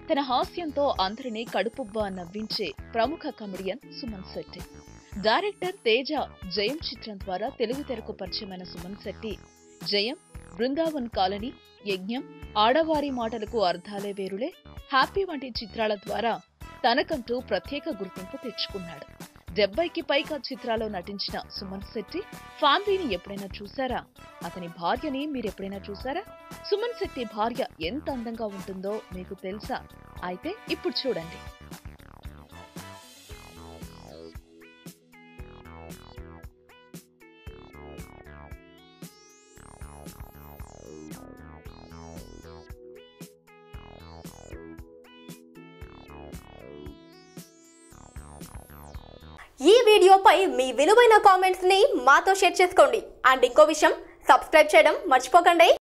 తన హాస్యంతో అందరినీ కడుపుబ్బా నవ్వించే ప్రముఖ కమెడియన్ సుమన్ శెట్టి డైరెక్టర్ తేజ జయం చిత్రం ద్వారా తెలుగు తెరకు పరిచయమైన సుమన్ శెట్టి జయం బృందావన్ కాలనీ యజ్ఞం ఆడవారి మాటలకు అర్థాలే వేరులే హ్యాపీ వంటి చిత్రాల ద్వారా తనకంటూ ప్రత్యేక గుర్తింపు తెచ్చుకున్నాడు డెబ్బైకి పైగా చిత్రాల్లో నటించిన సుమన్ శెట్టి ఫ్యామిలీని ఎప్పుడైనా చూసారా అతని భార్యని మీరెప్పుడైనా చూసారా సుమన్ శెట్టి భార్య ఎంత అందంగా ఉంటుందో మీకు తెలుసా అయితే ఇప్పుడు చూడండి ఈ వీడియోపై మీ విలువైన కామెంట్స్ ని మాతో షేర్ చేసుకోండి అండ్ ఇంకో విషయం సబ్స్క్రైబ్ చేయడం మర్చిపోకండి